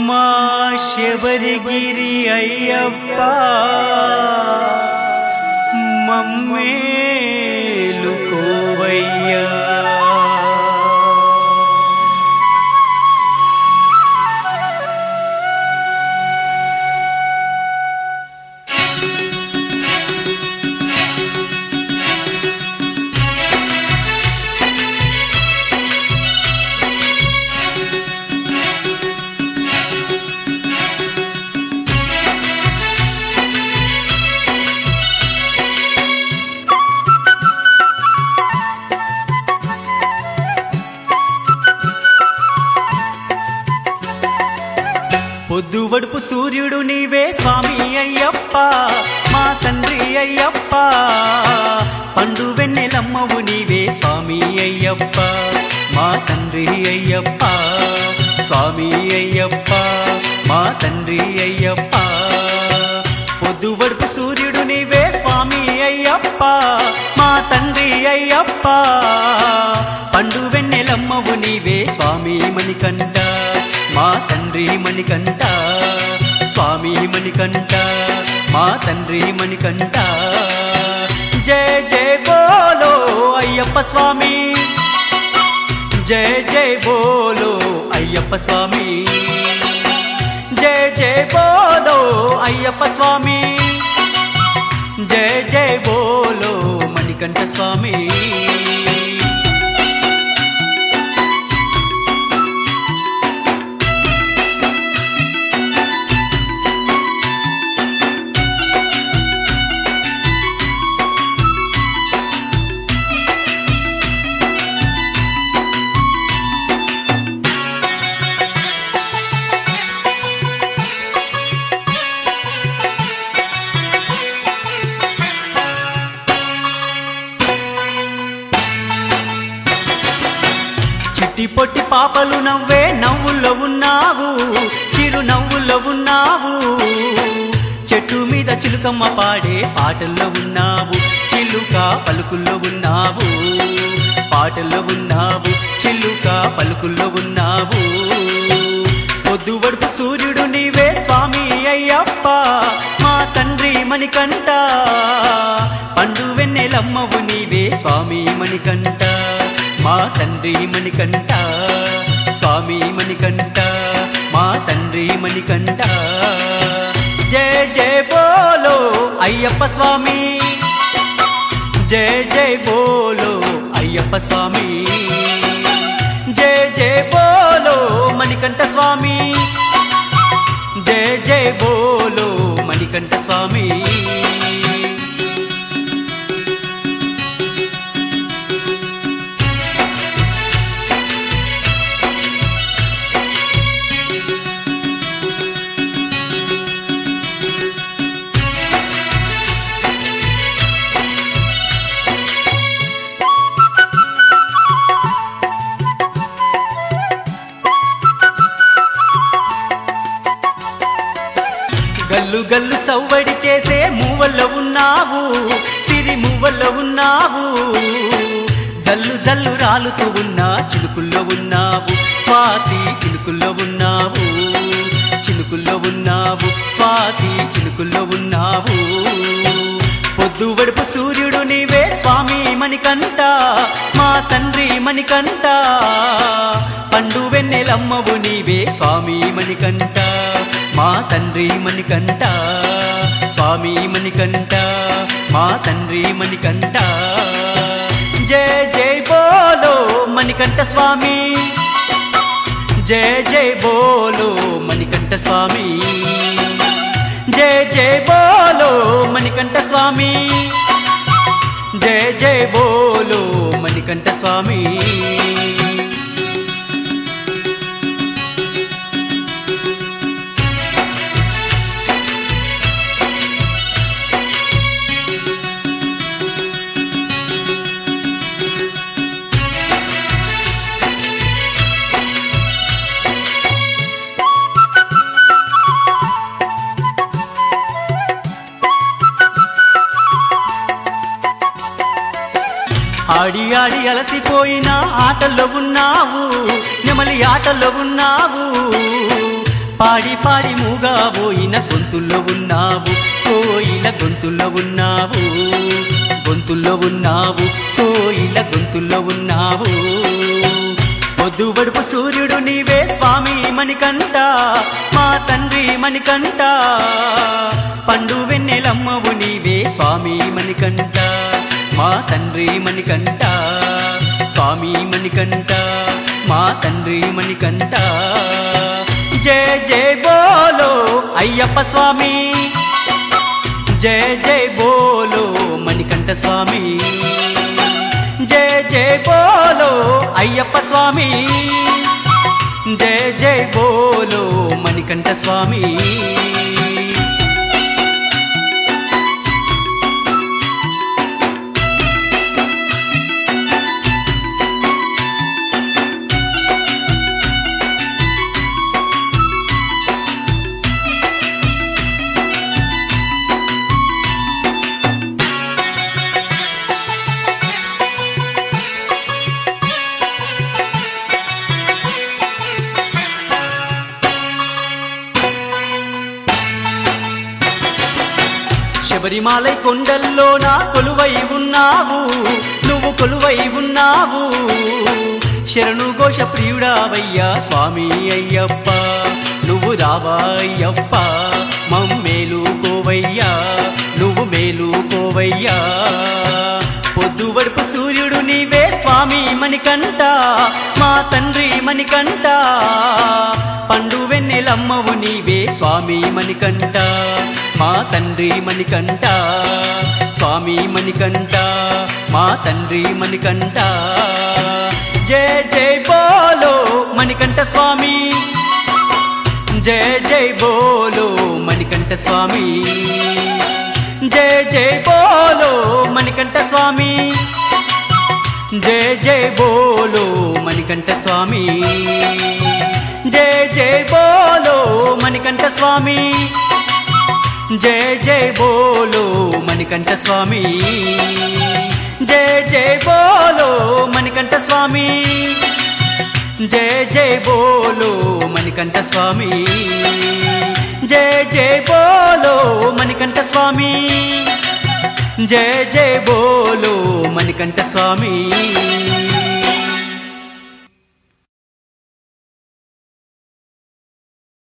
మా శబరిగిరి అయ్యప్ప మమ్మేలుకోవయ్యా పొద్దు వడుపు సూర్యుడు నీవే స్వామి అయ్యప్ప మా తండ్రి అయ్యప్ప పండు వెన్నెలమ్మవు నీవే స్వామి అయ్యప్ప మా తండ్రి అయ్యప్ప స్వామి అయ్యప్ప మా తండ్రి అయ్యప్ప పొద్దు వడుపు సూర్యుడు నీవే స్వామి అయ్యప్ప మా తండ్రి అయ్యప్ప పండు వెన్నెలమ్మవు నీవే స్వామి మణికంఠ మా తండ్రి మణికంఠ స్వామి మణికంఠ మా తండ్రి మణికంఠ జయ జయ బోలో అయ్యప్ప స్వామి జయ జయ బోలో అయ్యప్ప స్వామి జయ జయ బోలో అయ్యప్ప స్వామి జయ జయ బోలో మణికంఠ స్వామి చిట్టి పొట్టి పాపలు నవ్వే నవ్వుల్లో ఉన్నావు చిరు నవ్వుల్లో ఉన్నావు చెట్టు మీద చిలుకమ్మ పాడే పాటల్లో ఉన్నావు చిలుక పలుకుల్లో ఉన్నావు పాటల్లో ఉన్నావు చిలుక పలుకుల్లో ఉన్నావు పొద్దు వడుపు సూర్యుడు నీవే స్వామి అయ్యప్ప మా తండ్రి మణికంఠ పండు వెన్నెలమ్మవు నీవే స్వామి మణికంఠ మా తండ్రి మణికంఠ స్వామి మణికంఠ మా తండ్రి మణికంఠ జయ జయ బోలో అయ్యప్ప స్వామి జయ జయ బోలో అయ్యప్ప స్వామి జయ జయ బోలో మణికంఠ స్వామి జయ జయ బోలో మణికంఠ స్వామి గల్లు గల్లు సవ్వడి చేసే మూవల్లో ఉన్నావు సిరి మూవల్లో ఉన్నావు జల్లు జల్లు రాలుతూ ఉన్నా చిలుకుల్లో ఉన్నావు స్వాతి చిలుకుల్లో ఉన్నావు చిలుకుల్లో ఉన్నావు స్వాతి చిలుకుల్లో ఉన్నావు పొద్దు వడుపు సూర్యుడు నీవే స్వామి మణికంఠ మా తండ్రి మణికంఠ పండు వెన్నెలమ్మవు నీవే స్వామి మణికంఠ మా తండ్రి మణికంఠ స్వామి మణికంఠ మా తండ్రి మణికంఠ జయ జయ బోలో మణికంఠ స్వామి జయ జయ బోలో మణికంఠ స్వామి జయ జయ బోలో మణికంఠ స్వామి జయ జయ బోలో మణికంఠ స్వామి ఆడి ఆడి అలసిపోయిన ఆటల్లో ఉన్నావు నెమలి ఆటల్లో ఉన్నావు పాడి పాడి మూగా పోయిన గొంతుల్లో ఉన్నావు కోయిల గొంతుల్లో ఉన్నావు గొంతుల్లో ఉన్నావు కోయిల గొంతుల్లో ఉన్నావు పొద్దు వడుపు సూర్యుడు నీవే స్వామి మణికంట మా తండ్రి మణికంట పండు వెన్నెలమ్మవు నీవే స్వామి మణికంట మా తండ్రి మణికంట స్వామి మణికంట మా తండ్రి మణికంట జయ జయ బోలో అయ్యప్ప స్వామి జయ జయ బోలో మణికంఠ స్వామి జయ జయ బోలో అయ్యప్ప స్వామి జయ జయ బోలో మణికంఠ స్వామి శబరిమాలై కొండల్లో నా కొలువై ఉన్నావు నువ్వు కొలువై ఉన్నావు శరణు ఘోష ప్రియుడావయ్యా స్వామి అయ్యప్ప నువ్వు రావా అయ్యప్ప మమ్మేలు కోవయ్యా నువ్వు మేలు కోవయ్యా పొద్దు వడుపు సూర్యుడు నీవే స్వామి మణికంట మా తండ్రి మణికంట పండు వెన్నెలమ్మవు నీవే స్వామి మణికంట మా తండ్రి మణికంట స్వామి మణికంట మా తండ్రి మణికంట జయ జయ బోలో మణికంఠ స్వామి జయ జయ బోలో మణికంఠ స్వామి జయ జయ బోలో మణికంఠ స్వామి జయ జయ బోలో మణికంఠ స్వామి జయ జయ బోలో మణికంఠ స్వామి జయ జయ బోలో మణికంఠ స్వామి జయ జయ బోలో మణికంఠ స్వామి జయ జయ బోలో మణికంఠ స్వామి జయ జయ బోలో మణికంఠ స్వామి జయ జయ బోలో మణికంఠ స్వామి